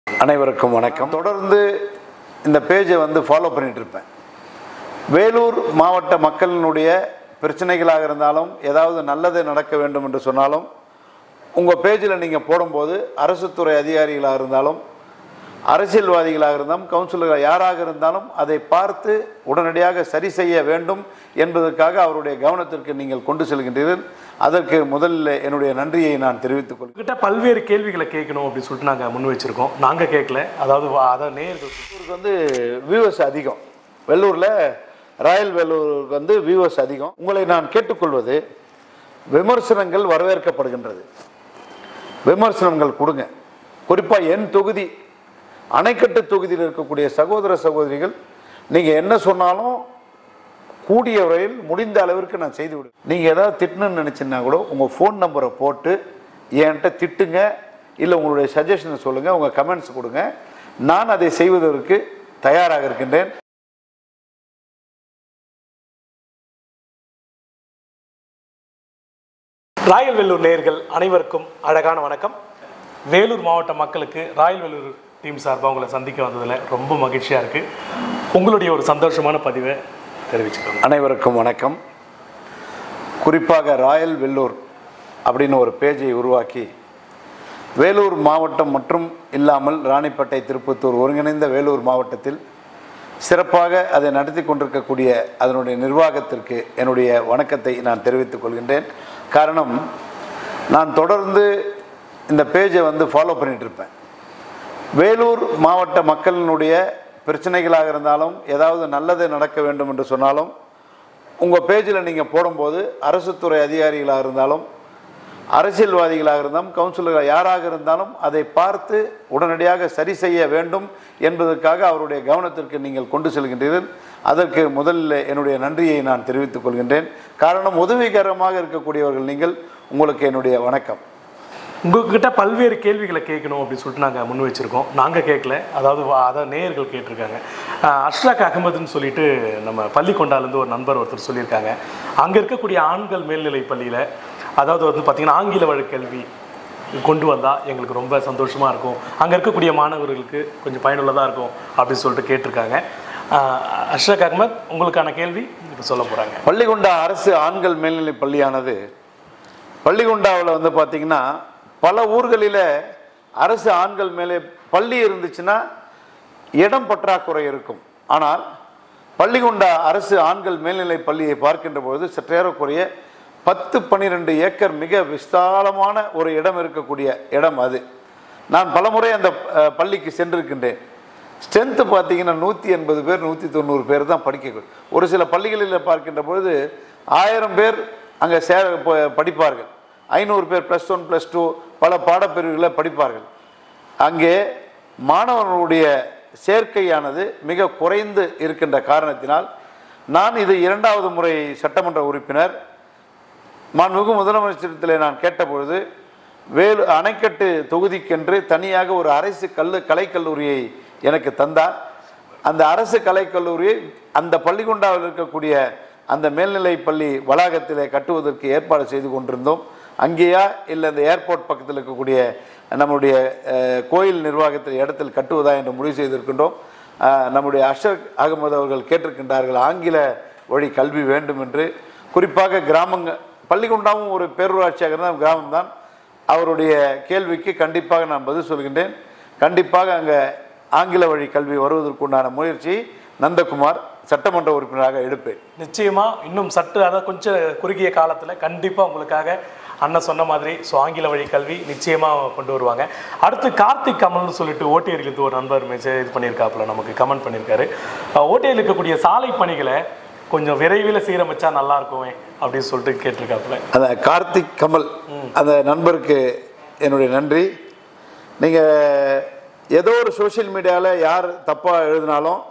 அனைவருக்கும் வணக்கம் தொடர்ந்து இந்த பேஜை வந்து ஃபாலோ பண்ணிட்டு இருப்பேன் வேலூர் மாவட்ட மக்களினுடைய பிரச்சனைகளாக இருந்தாலும் ஏதாவது நல்லது நடக்க வேண்டும் என்று சொன்னாலும் உங்கள் பேஜில் நீங்கள் போடும்போது அரசு துறை அதிகாரிகளாக இருந்தாலும் அரசியல்வாதிகளாக இருந்தாலும் கவுன்சிலர்கள் யாராக இருந்தாலும் அதை பார்த்து உடனடியாக சரி செய்ய வேண்டும் என்பதற்காக அவருடைய கவனத்திற்கு நீங்கள் கொண்டு செல்கின்றீர்கள் அதற்கு முதலில் என்னுடைய நன்றியை நான் தெரிவித்துக் கொள்கிறேன் கிட்ட பல்வேறு கேள்விகளை கேட்கணும் அப்படின்னு சொல்லிட்டு நாங்கள் முன் வச்சிருக்கோம் நாங்கள் கேட்கல அதாவது வா- அதாவது நேர்கள் வெள்ளூருக்கு வந்து வியூவர்ஸ் அதிகம் வெள்ளூரில் ராயல் வெள்ளூருக்கு வந்து வியூவர்ஸ் அதிகம் உங்களை நான் கேட்டுக்கொள்வது விமர்சனங்கள் வரவேற்கப்படுகின்றது விமர்சனங்கள் கொடுங்க குறிப்பாக என் தொகுதி அணைக்கட்டு தொகுதியில் இருக்கக்கூடிய சகோதர சகோதரிகள் நீங்கள் என்ன சொன்னாலும் கூடிய வரையில் முடிந்த அளவிற்கு நான் செய்து விடுவேன் நீங்கள் ஏதாவது திட்டணும்னு நினச்சின்னா கூட உங்கள் ஃபோன் நம்பரை போட்டு என்கிட்ட திட்டுங்க இல்லை உங்களுடைய சஜஷனை சொல்லுங்கள் உங்கள் கமெண்ட்ஸ் கொடுங்க நான் அதை செய்வதற்கு தயாராக இருக்கின்றேன் ராயல் வெள்ளூர் நேயர்கள் அனைவருக்கும் அழகான வணக்கம் வேலூர் மாவட்ட மக்களுக்கு ராயல் வெள்ளூர் டீம் சார்பாக உங்களை சந்திக்க வந்ததில் ரொம்ப மகிழ்ச்சியாக இருக்குது உங்களுடைய ஒரு சந்தோஷமான பதிவை தெரிவிச்சுக்கோங்க அனைவருக்கும் வணக்கம் குறிப்பாக ராயல் வெள்ளூர் அப்படின்னு ஒரு பேஜை உருவாக்கி வேலூர் மாவட்டம் மற்றும் இல்லாமல் ராணிப்பேட்டை திருப்பத்தூர் ஒருங்கிணைந்த வேலூர் மாவட்டத்தில் சிறப்பாக அதை நடத்தி கொண்டிருக்கக்கூடிய அதனுடைய நிர்வாகத்திற்கு என்னுடைய வணக்கத்தை நான் தெரிவித்துக் கொள்கின்றேன் காரணம் நான் தொடர்ந்து இந்த பேஜை வந்து ஃபாலோ பண்ணிட்டு இருப்பேன் வேலூர் மாவட்ட மக்களினுடைய பிரச்சனைகளாக இருந்தாலும் ஏதாவது நல்லது நடக்க வேண்டும் என்று சொன்னாலும் உங்கள் பேஜில் நீங்கள் போடும்போது அரசு துறை அதிகாரிகளாக இருந்தாலும் அரசியல்வாதிகளாக இருந்தாலும் கவுன்சிலர்கள் யாராக இருந்தாலும் அதை பார்த்து உடனடியாக சரி செய்ய வேண்டும் என்பதற்காக அவருடைய கவனத்திற்கு நீங்கள் கொண்டு செல்கின்றீர்கள் அதற்கு முதலில் என்னுடைய நன்றியை நான் தெரிவித்துக் கொள்கின்றேன் காரணம் உதவிகரமாக இருக்கக்கூடியவர்கள் நீங்கள் உங்களுக்கு என்னுடைய வணக்கம் உங்ககிட்ட பல்வேறு கேள்விகளை கேட்கணும் அப்படின்னு சொல்லிட்டு நாங்கள் முன் வச்சிருக்கோம் நாங்கள் கேட்கல அதாவது வா- அதாவது நேயர்கள் கேட்டிருக்காங்க அஹ் அஷ்ரக் அகமதுன்னு சொல்லிட்டு நம்ம பள்ளிக்கொண்டாலேருந்து ஒரு நண்பர் ஒருத்தர் சொல்லியிருக்காங்க அங்கே இருக்கக்கூடிய ஆண்கள் மேல்நிலை பள்ளியில் அதாவது வந்து பார்த்திங்கன்னா ஆங்கில வழி கல்வி கொண்டு வந்தால் எங்களுக்கு ரொம்ப சந்தோஷமாக இருக்கும் அங்கே இருக்கக்கூடிய மாணவர்களுக்கு கொஞ்சம் பயனுள்ளதாக இருக்கும் அப்படின்னு சொல்லிட்டு கேட்டிருக்காங்க அஹ் அஷ்ரக் அகமத் உங்களுக்கான கேள்வி இப்போ சொல்ல போகிறாங்க பள்ளிகொண்டா அரசு ஆண்கள் மேல்நிலைப் பள்ளியானது பள்ளிகொண்டாவில் வந்து பார்த்தீங்கன்னா பல ஊர்களில் அரசு ஆண்கள் மேலே பள்ளி இருந்துச்சுன்னா இடம் பற்றாக்குறை இருக்கும் ஆனால் பள்ளிகொண்டா அரசு ஆண்கள் மேல்நிலைப் பள்ளியை பார்க்கின்ற பொழுது சற்றேறக்குறைய பத்து பன்னிரெண்டு ஏக்கர் மிக விஸ்தாலமான ஒரு இடம் இருக்கக்கூடிய இடம் அது நான் பலமுறை அந்த அஹ், பள்ளிக்கு சென்றிருக்கின்றேன் ஸ்ட்ரென்த்து பார்த்தீங்கன்னா நூற்றி எண்பது பேர் நூற்றி தொண்ணூறு பேர் தான் படிக்க ஒரு சில பள்ளிகளில் பார்க்கின்ற பொழுது ஆயிரம் பேர் அங்கே சேர ப- படிப்பார்கள் ஐநூறு பேர் ப்ளஸ் ஒன் ப்ளஸ் டூ பல பாடப்பிரிவுகளில் படிப்பார்கள் அங்கே மாணவர்களுடைய சேர்க்கையானது மிக குறைந்து இருக்கின்ற காரணத்தினால் நான் இது இரண்டாவது முறை சட்டமன்ற உறுப்பினர் மாண்புமிகு முதலமைச்சரத்திலே நான் கேட்டபொழுது வேலு அணைக்கட்டு தொகுதிக்கென்று தனியாக ஒரு அரசு கல்லு கலைக்கல்லூரியை எனக்கு தந்தார் அந்த அரசு கலைக்கல்லூரியை அந்த பள்ளிக்குண்டாவில் இருக்கக்கூடிய அந்த மேல்நிலைப் பள்ளி வளாகத்திலே கட்டுவதற்கு ஏற்பாடு செய்து கொண்டிருந்தோம் அங்கேயா இல்லை இந்த ஏர்போர்ட் பக்கத்தில் இருக்கக்கூடிய நம்முடைய அஹ், கோயில் நிர்வாகத்தில் இடத்தில் கட்டுவதா என்று முடிவு செய்திருக்கின்றோம் அஹ், நம்முடைய அஷர் அகமது அவர்கள் கேட்டிருக்கின்றார்கள் ஆங்கில வழி கல்வி வேண்டும் என்று குறிப்பாக கிராமங்க பள்ளிக்குண்டாவும் ஒரு பேரூராட்சியாக இருந்தால் கிராமம்தான் அவருடைய கேள்விக்கு கண்டிப்பாக நான் பதில் சொல்கின்றேன் கண்டிப்பாக அங்கே ஆங்கில வழி கல்வி வருவதற்குண்டான முயற்சி நந்தகுமார் சட்டமன்ற உறுப்பினராக எடுப்பேன் நிச்சயமா இன்னும் சற்று அதாவது கொஞ்சம் குறுகிய காலத்துல கண்டிப்பா உங்களுக்காக அண்ணன் சொன்ன மாதிரி ஸோ ஆங்கில வழி கல்வி நிச்சயமா கொண்டு வருவாங்க அடுத்து கார்த்திக் கமல்னு சொல்லிட்டு ஓட்டியர்களுக்கு ஒரு நண்பர் மெசேஜ் இது பண்ணியிருக்காப்புல நமக்கு கமெண்ட் பண்ணியிருக்காரு ஓட்டியில் இருக்கக்கூடிய சாலை பணிகளை கொஞ்சம் விரைவில் சீரமைச்சா நல்லா இருக்குமே அப்படின்னு சொல்லிட்டு கேட்டிருக்காப்புல அந்த கார்த்திக் கமல் அந்த நண்பருக்கு என்னுடைய நன்றி நீங்கள் ஏதோ ஒரு சோஷியல் மீடியாவில் யார் தப்பாக எழுதினாலும்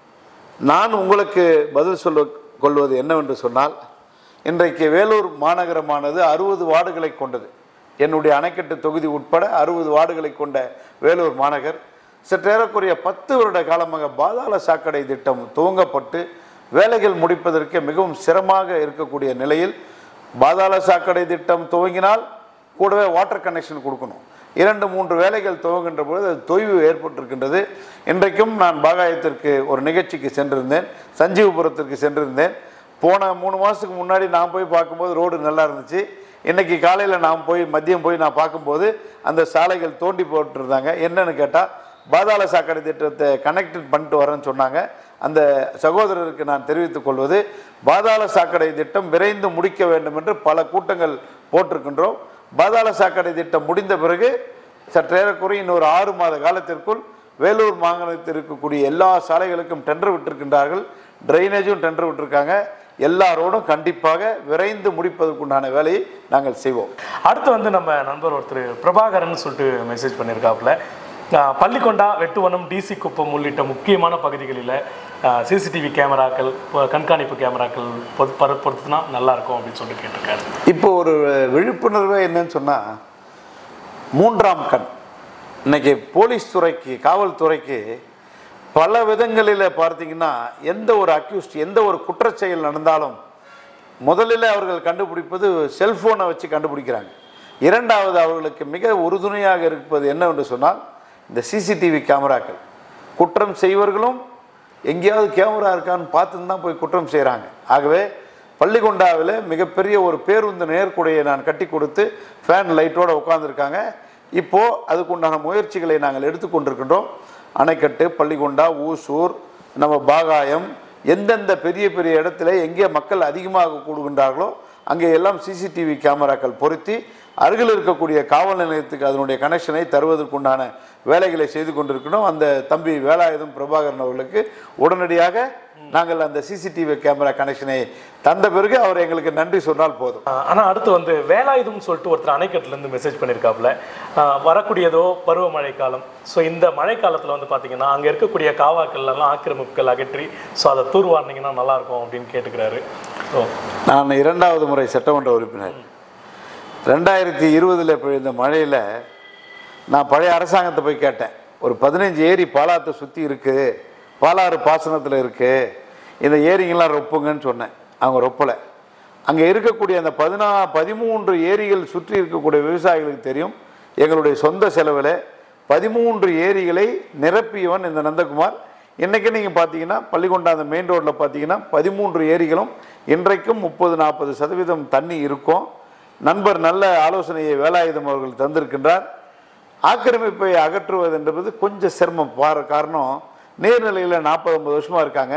நான் உங்களுக்கு பதில் சொல்ல கொள்வது என்னவென்று சொன்னால் இன்றைக்கு வேலூர் மாநகரமானது அறுபது வார்டுகளை கொண்டது என்னுடைய அணைக்கட்டு தொகுதி உட்பட அறுபது வார்டுகளை கொண்ட வேலூர் மாநகர் சற்றேறக்குறைய பத்து வருட காலமாக பாதாள சாக்கடை திட்டம் துவங்கப்பட்டு வேலைகள் முடிப்பதற்கு மிகவும் சிரமமாக இருக்கக்கூடிய நிலையில் பாதாள சாக்கடை திட்டம் துவங்கினால் கூடவே வாட்டர் கனெக்ஷன் கொடுக்கணும் இரண்டு மூன்று வேலைகள் துவங்குகின்ற பொழுது அது தொய்வு ஏற்பட்டிருக்கின்றது இன்றைக்கும் நான் பாகாயத்திற்கு ஒரு நிகழ்ச்சிக்கு சென்றிருந்தேன் சஞ்சீவபுரத்திற்கு சென்றிருந்தேன் போன மூணு மாதத்துக்கு முன்னாடி நான் போய் பார்க்கும்போது ரோடு நல்லா இருந்துச்சு இன்னைக்கு காலையில் நான் போய் மதியம் போய் நான் பார்க்கும்போது அந்த சாலைகள் தோண்டி போட்டிருந்தாங்க என்னன்னு கேட்டால் பாதாள சாக்கடை திட்டத்தை கனெக்டட் பண்ணிட்டு வரேன்னு சொன்னாங்க அந்த சகோதரருக்கு நான் தெரிவித்துக் கொள்வது பாதாள சாக்கடை திட்டம் விரைந்து முடிக்க வேண்டும் என்று பல கூட்டங்கள் போட்டிருக்கின்றோம் பாதாள சாக்கடை திட்டம் முடிந்த பிறகு சற்றேறக்குறைய இன்னொரு ஆறு மாத காலத்திற்குள் வேலூர் மாகாணத்தில் இருக்கக்கூடிய எல்லா சாலைகளுக்கும் டெண்டர் விட்டிருக்கின்றார்கள் ட்ரைனேஜும் டெண்டர் விட்டிருக்காங்க எல்லா ரோடும் கண்டிப்பாக விரைந்து முடிப்பதற்குண்டான வேலையை நாங்கள் செய்வோம் அடுத்து வந்து நம்ம நண்பர் ஒருத்தர் பிரபாகரன் சொல்லிட்டு மெசேஜ் பண்ணியிருக்காப்புல ஆஹ் பள்ளிக்கொண்டா வெட்டுவனம் டிசி குப்பம் உள்ளிட்ட முக்கியமான பகுதிகளில் சிசிடிவி கேமராக்கள் ப- கண்காணிப்பு கேமராக்கள் பொது பர- பொறுத்துனா நல்லா இருக்கும் அப்படின்னு சொல்லிட்டு கேட்டிருக்காரு இப்போ ஒரு விழிப்புணர்வே என்னன்னு சொன்னால் மூன்றாம் கண் இன்னைக்கு போலீஸ் துறைக்கு காவல்துறைக்கு பல விதங்களில் பார்த்தீங்கன்னா எந்த ஒரு அக்யூஸ்ட் எந்த ஒரு குற்றச்செயல் நடந்தாலும் முதலில் அவர்கள் கண்டுபிடிப்பது செல்போனை வச்சு கண்டுபிடிக்கிறாங்க இரண்டாவது அவர்களுக்கு மிக உறுதுணையாக இருப்பது என்னவென்று சொன்னால் இந்த சிசிடிவி கேமராக்கள் குற்றம் செய்வர்களும் எங்கேயாவது கேமரா இருக்கான்னு பார்த்துன்னு தான் போய் குற்றம் செய்கிறாங்க ஆகவே பள்ளிகொண்டாவில் மிகப்பெரிய ஒரு பேருந்து நேர்குடையை நான் கட்டி கொடுத்து ஃபேன் லைட்டோட உட்காந்துருக்காங்க இப்போது அதுக்குண்டான முயற்சிகளை நாங்கள் எடுத்துக்கொண்டிருக்கின்றோம் அணைக்கட்டு பள்ளிகொண்டா ஊசூர் நம்ம பாகாயம் எந்தெந்த பெரிய பெரிய இடத்துல எங்கே மக்கள் அதிகமாக கூடுகின்றார்களோ அங்கே எல்லாம் சிசிடிவி கேமராக்கள் பொருத்தி அருகில் இருக்கக்கூடிய காவல் நிலையத்துக்கு அதனுடைய கனெக்ஷனை தருவதற்குண்டான வேலைகளை செய்து கொண்டிருக்கிறோம் அந்த தம்பி வேலாயுதம் பிரபாகரன் அவர்களுக்கு உடனடியாக நாங்கள் அந்த சிசிடிவி கேமரா கனெக்ஷனை தந்த பிறகு அவர் எங்களுக்கு நன்றி சொன்னால் போதும் ஆஹ் ஆனா அடுத்து வந்து வேலாயுதம் சொல்லிட்டு ஒருத்தர் அணைக்கட்டுல இருந்து மெசேஜ் பண்ணியிருக்காப்புல ஆஹ் வரக்கூடியதோ பருவமழை காலம் ஸோ இந்த மழை காலத்துல வந்து பாத்தீங்கன்னா அங்க இருக்கக்கூடிய காவாக்கள் எல்லாம் ஆக்கிரமிப்புகள் அகற்றி ஸோ அதை தூர்வாரினீங்கன்னா நல்லா இருக்கும் அப்படின்னு கேட்டுக்கிறாரு ஸோ நான் இரண்டாவது முறை சட்டமன்ற உறுப்பினர் ரெண்டாயிரத்தி இருபதில் பெய்த மழையில் நான் பழைய அரசாங்கத்தை போய் கேட்டேன் ஒரு பதினஞ்சு ஏரி பாலாத்தை சுற்றி இருக்குது பாலாறு பாசனத்தில் இருக்குது இந்த ஏரிங்கெல்லாம் ரொப்புங்கன்னு சொன்னேன் அவங்க ரொப்பலை அங்கே இருக்கக்கூடிய அந்த பதினா பதிமூன்று ஏரிகள் சுற்றி இருக்கக்கூடிய விவசாயிகளுக்கு தெரியும் எங்களுடைய சொந்த செலவில் பதிமூன்று ஏரிகளை நிரப்பியவன் இந்த நந்தகுமார் இன்றைக்கி நீங்கள் பார்த்தீங்கன்னா பள்ளிக்கொண்டா அந்த மெயின் ரோட்டில் பார்த்தீங்கன்னா பதிமூன்று ஏரிகளும் இன்றைக்கும் முப்பது நாற்பது சதவீதம் தண்ணி இருக்கும் நண்பர் நல்ல ஆலோசனையை வேலாயுதம் அவர்கள் தந்திருக்கின்றார் ஆக்கிரமிப்பை அகற்றுவது என்பது கொஞ்சம் சிரமம் பார காரணம் நீர்நிலையில் நாற்பது ஐம்பது வருஷமாக இருக்காங்க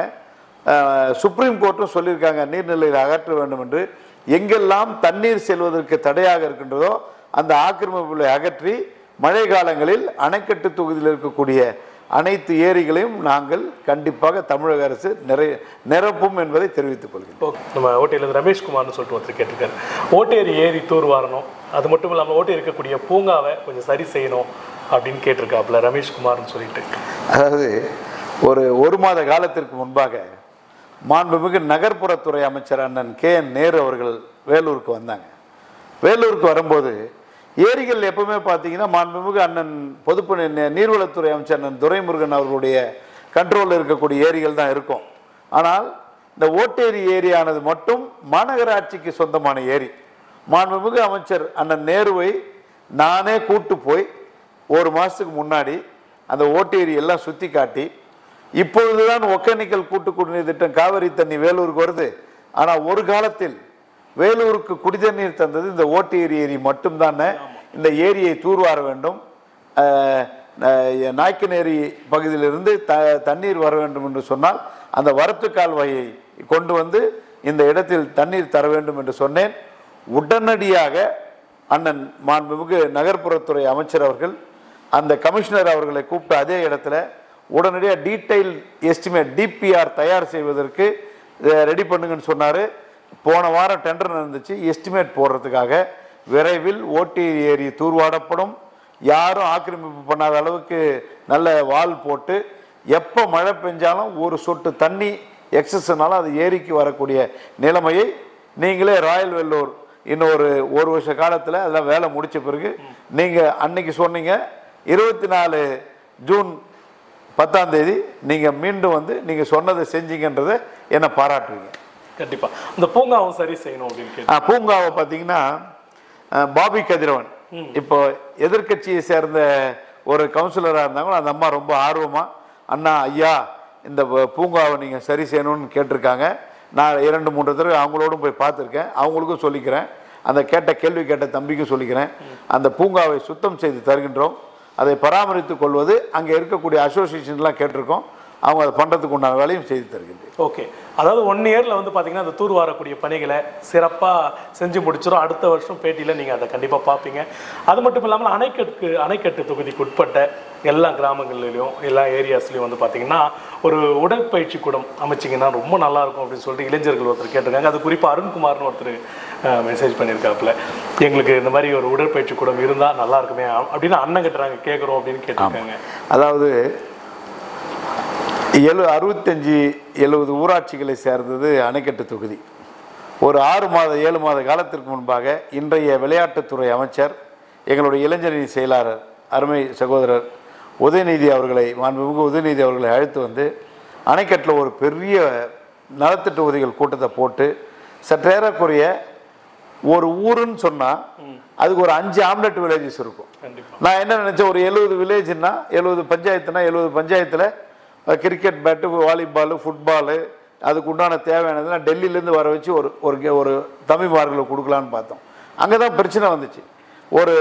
அஹ், சுப்ரீம் கோர்ட்டும் சொல்லியிருக்காங்க நீர்நிலையில் அகற்ற வேண்டும் என்று எங்கெல்லாம் தண்ணீர் செல்வதற்கு தடையாக இருக்கின்றதோ அந்த ஆக்கிரமிப்புகளை அகற்றி மழை காலங்களில் அணைக்கட்டு தொகுதியில் இருக்கக்கூடிய அனைத்து ஏரிகளையும் நாங்கள் கண்டிப்பாக தமிழக அரசு நிறை நிரப்பும் என்பதை தெரிவித்துக் கொள்கிறேன் ஓகே நம்ம ஓட்டையிலேருந்து ரமேஷ்குமார்னு சொல்லிட்டு ஒருத்தர் கேட்டிருக்காரு ஓட்டேரி ஏரி தூர் வாரணும் அது மட்டும் இல்லாமல் ஓட்டை இருக்கக்கூடிய பூங்காவை கொஞ்சம் சரி செய்யணும் அப்படின்னு கேட்டிருக்காப்புல ரமேஷ்குமார்னு சொல்லிட்டு அதாவது ஒரு ஒரு மாத காலத்திற்கு முன்பாக மாண்புமிகு நகர்ப்புறத்துறை அமைச்சர் அண்ணன் கே என் நேரு அவர்கள் வேலூருக்கு வந்தாங்க வேலூருக்கு வரும்போது ஏரிகள் எப்பவுமே பார்த்தீங்கன்னா மாண்புமிகு அண்ணன் பொதுப்பணி நி- நீர்வளத்துறை அமைச்சர் அண்ணன் துரைமுருகன் அவர்களுடைய கண்ட்ரோலில் இருக்கக்கூடிய ஏரிகள் தான் இருக்கும் ஆனால் இந்த ஓட்டேரி ஏரியானது மட்டும் மாநகராட்சிக்கு சொந்தமான ஏரி மாண்புமிகு அமைச்சர் அண்ணன் நேருவை நானே கூட்டு போய் ஒரு மாதத்துக்கு முன்னாடி அந்த ஓட்டேரி எல்லாம் சுற்றி காட்டி இப்பொழுதுதான் ஒக்கேனிக்கல் கூட்டு குடிநீர் திட்டம் காவிரி தண்ணி வேலூருக்கு வருது ஆனால் ஒரு காலத்தில் வேலூருக்கு குடிதண்ணீர் தந்தது இந்த ஓட்டேரி ஏரி மட்டும்தானே இந்த ஏரியை தூர்வார வேண்டும் அஹ், அஹ், நாய்க்கநேரி பகுதியிலிருந்து த தண்ணீர் வர வேண்டும் என்று சொன்னால் அந்த வரத்து கால்வாயை கொண்டு வந்து இந்த இடத்தில் தண்ணீர் தர வேண்டும் என்று சொன்னேன் உடனடியாக அண்ணன் மாண்புமிகு நகர்ப்புறத்துறை அமைச்சர் அவர்கள் அந்த கமிஷனர் அவர்களை கூப்பிட்டு அதே இடத்துல உடனடியாக டீடைல் எஸ்டிமேட் டிபிஆர் தயார் செய்வதற்கு ரெடி பண்ணுங்கன்னு சொன்னார் போன வாரம் டெண்டர் நடந்துச்சு எஸ்டிமேட் போடுறதுக்காக விரைவில் ஓட்டி ஏரி தூர்வாடப்படும் யாரும் ஆக்கிரமிப்பு பண்ணாத அளவுக்கு நல்ல வால் போட்டு எப்போ மழை பெஞ்சாலும் ஒரு சொட்டு தண்ணி எக்ஸஸ்னாலும் அது ஏரிக்கு வரக்கூடிய நிலைமையை நீங்களே ராயல் வெல்லூர் இன்னும் ஒரு ஒரு வருஷ காலத்தில் அதெல்லாம் வேலை முடிச்ச பிறகு நீங்கள் அன்னைக்கு சொன்னீங்க இருபத்தி நாலு ஜூன் பத்தாம் தேதி நீங்கள் மீண்டும் வந்து நீங்கள் சொன்னதை செஞ்சீங்கன்றதை என்னை பாராட்டுவீங்க கண்டிப்பா இந்த பூங்காவும் சரி செய்யணும் அப்படின்னு கேட்டு ஆ, பூங்காவை பார்த்தீங்கன்னா அஹ், பாபி கதிரவன் இப்போ எதிர்க்கட்சியை சேர்ந்த ஒரு கவுன்சிலராக இருந்தாங்களோ அந்த அம்மா ரொம்ப ஆர்வமா அண்ணா ஐயா இந்த ப- பூங்காவை நீங்க சரி செய்யணும்னு கேட்டிருக்காங்க நான் இரண்டு மூன்று தடவை அவங்களோடும் போய் பார்த்துருக்கேன் அவங்களுக்கும் சொல்லிக்கிறேன் அந்த கேட்ட கேள்வி கேட்ட தம்பிக்கும் சொல்லிக்கிறேன் அந்த பூங்காவை சுத்தம் செய்து தருகின்றோம் அதை பராமரித்துக் கொள்வது அங்கே இருக்கக்கூடிய அசோசியேஷன்லாம் கேட்டிருக்கோம் அவங்க அதை பண்ணுறதுக்கு உண்டான வேலையும் செய்து தருகின்றேன் ஓகே அதாவது ஒன் இயரில் வந்து பார்த்தீங்கன்னா அந்த தூர் வாரக்கூடிய பணிகளை சிறப்பாக செஞ்சு முடிச்சிடும் அடுத்த வருஷம் பேட்டியில் நீங்கள் அதை கண்டிப்பாக பார்ப்பீங்க அது மட்டும் இல்லாமல் அணைக்கட்டு அணைக்கட்டு தொகுதிக்கு உட்பட்ட எல்லா கிராமங்கள்லையும் எல்லா ஏரியாஸ்லையும் வந்து பார்த்தீங்கன்னா ஒரு உடற்பயிற்சி கூடம் அமைச்சிங்கன்னா ரொம்ப நல்லா இருக்கும் அப்படின்னு சொல்லிட்டு இளைஞர்கள் ஒருத்தர் கேட்டிருக்காங்க அது குறிப்பாக அருண்குமார்னு ஒருத்தர் மெசேஜ் பண்ணியிருக்காப்புல எங்களுக்கு இந்த மாதிரி ஒரு உடற்பயிற்சி கூடம் இருந்தால் நல்லா இருக்குமே அப்படின்னு அண்ணன் கிட்ட நாங்கள் கேட்குறோம் அப்படின்னு கேட்டிருக்காங்க அதாவது எழு அறுபத்தஞ்சி எழுபது ஊராட்சிகளை சேர்ந்தது அணைக்கட்டு தொகுதி ஒரு ஆறு மாத ஏழு மாத காலத்திற்கு முன்பாக இன்றைய விளையாட்டுத்துறை அமைச்சர் எங்களுடைய இளைஞரணி செயலாளர் அருமை சகோதரர் உதயநிதி அவர்களை மாண்புமிகு உதயநிதி அவர்களை அழைத்து வந்து அணைக்கட்டில் ஒரு பெரிய நலத்திட்ட உதவிகள் கூட்டத்தை போட்டு சற்றேறக்குறைய ஒரு ஊருன்னு சொன்னால் அதுக்கு ஒரு அஞ்சு ஆம்லெட் வில்லேஜஸ் இருக்கும் கண்டிப்பாக நான் என்ன நினைச்சேன் ஒரு எழுபது வில்லேஜ்னா எழுபது பஞ்சாயத்துனா எழுபது பஞ்சாயத்தில் கிரிக்கெட் பேட்டு வாலிபாலு ஃபுட்பாலு அதுக்கு உண்டான தேவையானதுலாம் டெல்லியிலேருந்து வர வச்சு ஒரு ஒரு கே- ஒரு தமிழ்மார்களை கொடுக்கலான்னு பார்த்தோம் அங்கே தான் பிரச்சனை வந்துச்சு ஒரு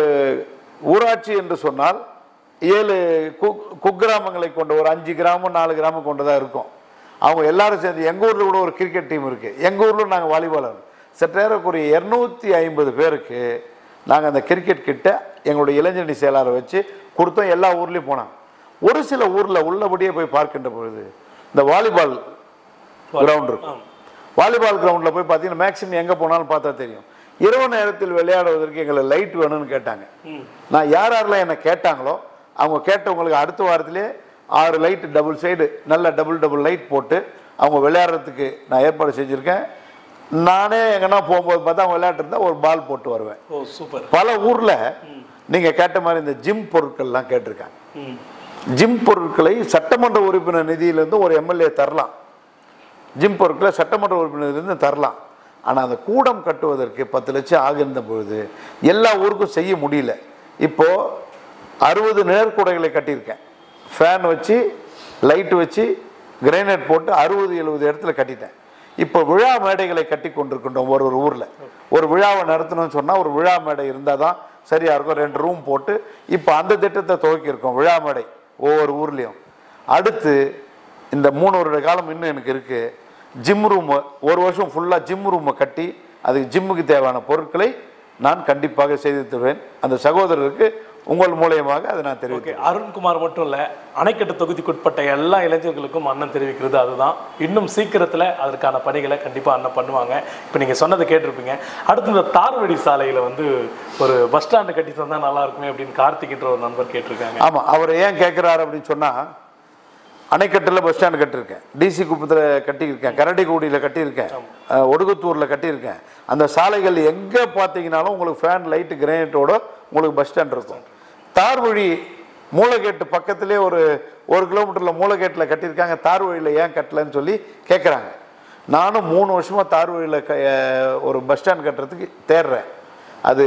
ஊராட்சி என்று சொன்னால் ஏழு குக் குக்கிராமங்களை கொண்ட ஒரு அஞ்சு கிராமம் நாலு கிராமம் கொண்டதாக இருக்கும் அவங்க எல்லாரும் சேர்ந்து எங்கள் ஊரில் கூட ஒரு கிரிக்கெட் டீம் இருக்குது எங்கள் ஊரில் நாங்கள் வாலிபால் ஆடுறோம். சற்றேறக்குரிய இரநூத்தி ஐம்பது பேருக்கு நாங்கள் அந்த கிரிக்கெட் கிட்ட எங்களுடைய இளைஞரணி செயலாளரை வச்சு கொடுத்தோம் எல்லா ஊர்லேயும் போனாங்க ஒரு சில ஊரில் உள்ளபடியே போய் பார்க்கின்ற பொழுது இந்த வாலிபால் கிரவுண்ட் இருக்கும் வாலிபால் கிரவுண்டில் போய் பார்த்தீங்கன்னா மேக்ஸிமம் எங்கே போனாலும் பார்த்தா தெரியும் இரவு நேரத்தில் விளையாடுவதற்கு எங்களுக்கு லைட் வேணும்னு கேட்டாங்க நான் யார் யாரெல்லாம் என்னை கேட்டாங்களோ அவங்க கேட்டவங்களுக்கு அடுத்த வாரத்திலே ஆறு லைட் டபுள் சைடு நல்ல டபுள் டபுள் லைட் போட்டு அவங்க விளையாடுறதுக்கு நான் ஏற்பாடு செஞ்சுருக்கேன் நானே எங்கன்னா போகும்போது பார்த்தா அவங்க விளையாட்டு ஒரு பால் போட்டு வருவேன் ஓ சூப்பர் பல ஊரில் நீங்கள் கேட்ட மாதிரி இந்த ஜிம் பொருட்கள்லாம் கேட்டிருக்காங்க ம் ஜிம் பொருட்களை சட்டமன்ற உறுப்பினர் நிதியிலேருந்து ஒரு எம்எல்ஏ தரலாம் ஜிம் பொருட்களை சட்டமன்ற உறுப்பினர்லேருந்து தரலாம் ஆனால் அந்த கூடம் கட்டுவதற்கு பத்து லட்சம் ஆகியிருந்த பொழுது எல்லா ஊருக்கும் செய்ய முடியல இப்போ அறுபது நேர்கூடைகளை கட்டியிருக்கேன் ஃபேன் வச்சு லைட் வச்சு கிரைனைட் போட்டு அறுபது எழுபது இடத்துல கட்டிட்டேன் இப்போ விழா மேடைகளை கட்டி கொண்டிருக்கின்றோம் ஒரு ஒரு ஊரில் ஒரு விழாவை நடத்தணும்னு சொன்னால் ஒரு விழா மேடை இருந்தால் தான் சரியாக இருக்கும் ரெண்டு ரூம் போட்டு இப்போ அந்த திட்டத்தை துவக்கியிருக்கோம் விழா மேடை ஒவ்வொரு ஊர்லேயும் அடுத்து இந்த மூணு வருட காலம் இன்னும் எனக்கு இருக்குது ஜிம் ரூம் ஒரு வருஷம் ஃபுல்லாக ஜிம் ரூமை கட்டி அதுக்கு ஜிம்முக்கு தேவையான பொருட்களை நான் கண்டிப்பாக செய்து தருவேன் அந்த சகோதரருக்கு உங்கள் மூலியமாக அதை நான் தெரிவிக்கிறேன் ஓகே அருண்குமார் மட்டும் இல்ல அணைக்கட்டு தொகுதிக்குட்பட்ட எல்லா இளைஞர்களுக்கும் அண்ணன் தெரிவிக்கிறது அதுதான் இன்னும் சீக்கிரத்துல அதற்கான பணிகளை கண்டிப்பா அண்ணன் பண்ணுவாங்க இப்போ நீங்க சொன்னதை கேட்டிருப்பீங்க அடுத்து இந்த தார்வடி சாலையில வந்து ஒரு பஸ் ஸ்டாண்டு கட்டி தந்தா நல்லா இருக்குமே அப்படின்னு கார்த்திக்ன்ற ஒரு நண்பர் கேட்டிருக்காங்க ஆமாம் அவர் ஏன் கேட்குறாரு அப்படின்னு சொன்னால் அணைக்கட்டில் பஸ் ஸ்டாண்டு கட்டியிருக்கேன் டிசி குப்பத்தில் கட்டியிருக்கேன் கரடிக்குடியில் கட்டியிருக்கேன் அஹ், ஒடுகுத்தூரில் கட்டியிருக்கேன் அந்த சாலைகள் எங்கே பார்த்தீங்கன்னாலும் உங்களுக்கு ஃபேன் லைட்டு கிரேனைட்டோட உங்களுக்கு பஸ் ஸ்டாண்ட் இருக்கும் தார் வழி மூலகேட்டு பக்கத்திலே ஒரு ஒரு கிலோமீட்டரில் மூலகேட்டில் கட்டியிருக்காங்க தார் வழியில் ஏன் கட்டலன்னு சொல்லி கேட்குறாங்க நானும் மூணு வருஷமாக தார் வழியில் க அஹ், ஒரு பஸ் ஸ்டாண்ட் கட்டுறதுக்கு தேடுறேன் அது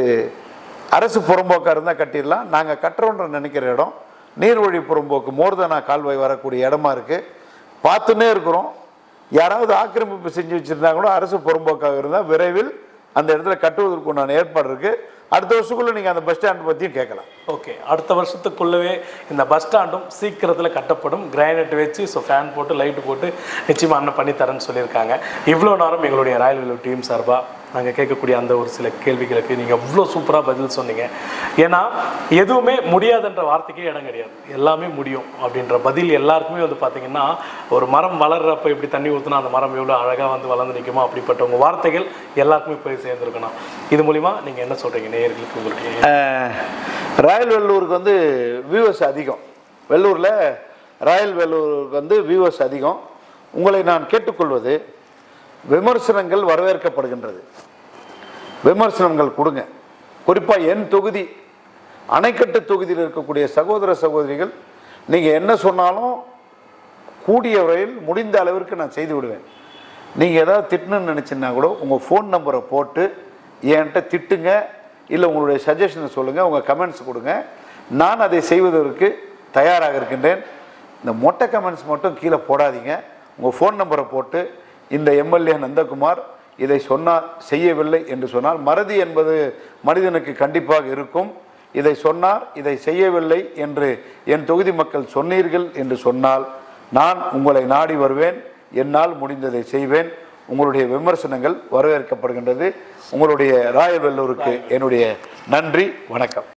அரசு புறம்போக்காக இருந்தால் கட்டிடலாம் நாங்கள் கட்டுறோன்ற நினைக்கிற இடம் நீர்வழி புறம்போக்கு மோர்தனா கால்வாய் வரக்கூடிய இடமா இருக்குது பார்த்துன்னே இருக்கிறோம் யாராவது ஆக்கிரமிப்பு செஞ்சு வச்சுருந்தா கூட அரசு புறம்போக்காக இருந்தால் விரைவில் அந்த இடத்துல கட்டுவதற்கு உண்டான ஏற்பாடு இருக்குது அடுத்த வருஷத்துக்குள்ளே நீங்கள் அந்த பஸ் ஸ்டாண்ட் பற்றியும் கேட்கலாம் ஓகே அடுத்த வருஷத்துக்குள்ளவே இந்த பஸ் ஸ்டாண்டும் சீக்கிரத்தில் கட்டப்படும் கிரானைட் வச்சு ஸோ ஃபேன் போட்டு லைட்டு போட்டு நிச்சயமாக அண்ணன் பண்ணி தரேன்னு சொல்லியிருக்காங்க இவ்வளோ நேரம் எங்களுடைய ராயல் வெல்லூர் டீம் சார்பாக நாங்கள் கேட்கக்கூடிய அந்த ஒரு சில கேள்விகளுக்கு நீங்கள் அவ்வளோ சூப்பராக பதில் சொன்னீங்க ஏன்னா எதுவுமே முடியாதுன்ற வார்த்தைக்கே இடம் கிடையாது எல்லாமே முடியும் அப்படின்ற பதில் எல்லாருக்குமே வந்து பார்த்தீங்கன்னா ஒரு மரம் வளர்றப்ப இப்படி தண்ணி ஊற்றினா அந்த மரம் எவ்வளோ அழகாக வந்து வளர்ந்து நிற்குமோ அப்படிப்பட்ட உங்கள் வார்த்தைகள் எல்லாருக்குமே போய் சேர்ந்துருக்கணும் இது மூலிமா நீங்கள் என்ன சொல்கிறீங்க நேயர்களுக்கு உங்களுக்கு அஹ், ராயல் வெள்ளூருக்கு வந்து வியூவர்ஸ் அதிகம் வெள்ளூரில் ராயல் வெள்ளூருக்கு வந்து வியூவர்ஸ் அதிகம் உங்களை நான் கேட்டுக்கொள்வது விமர்சனங்கள் வரவேற்கப்படுகின்றது விமர்சனங்கள் கொடுங்க குறிப்பாக என் தொகுதி அணைக்கட்டு தொகுதியில் இருக்கக்கூடிய சகோதர சகோதரிகள் நீங்கள் என்ன சொன்னாலும் கூடிய வரையில் முடிந்த அளவிற்கு நான் செய்து விடுவேன் நீங்கள் ஏதாவது திட்டணும்னு நினச்சின்னா கூட உங்கள் ஃபோன் நம்பரை போட்டு என்கிட்ட திட்டுங்க இல்லை உங்களுடைய சஜஷனை சொல்லுங்கள் உங்கள் கமெண்ட்ஸ் கொடுங்க நான் அதை செய்வதற்கு தயாராக இருக்கின்றேன் இந்த மொட்டை கமெண்ட்ஸ் மட்டும் கீழே போடாதீங்க உங்கள் ஃபோன் நம்பரை போட்டு இந்த எம்எல்ஏ நந்தகுமார் இதை சொன்னார் செய்யவில்லை என்று சொன்னால் மறதி என்பது மனிதனுக்கு கண்டிப்பாக இருக்கும் இதை சொன்னார் இதை செய்யவில்லை என்று என் தொகுதி மக்கள் சொன்னீர்கள் என்று சொன்னால் நான் உங்களை நாடி வருவேன் என்னால் முடிந்ததை செய்வேன் உங்களுடைய விமர்சனங்கள் வரவேற்கப்படுகின்றது உங்களுடைய ராயவெல்லூருக்கு என்னுடைய நன்றி வணக்கம்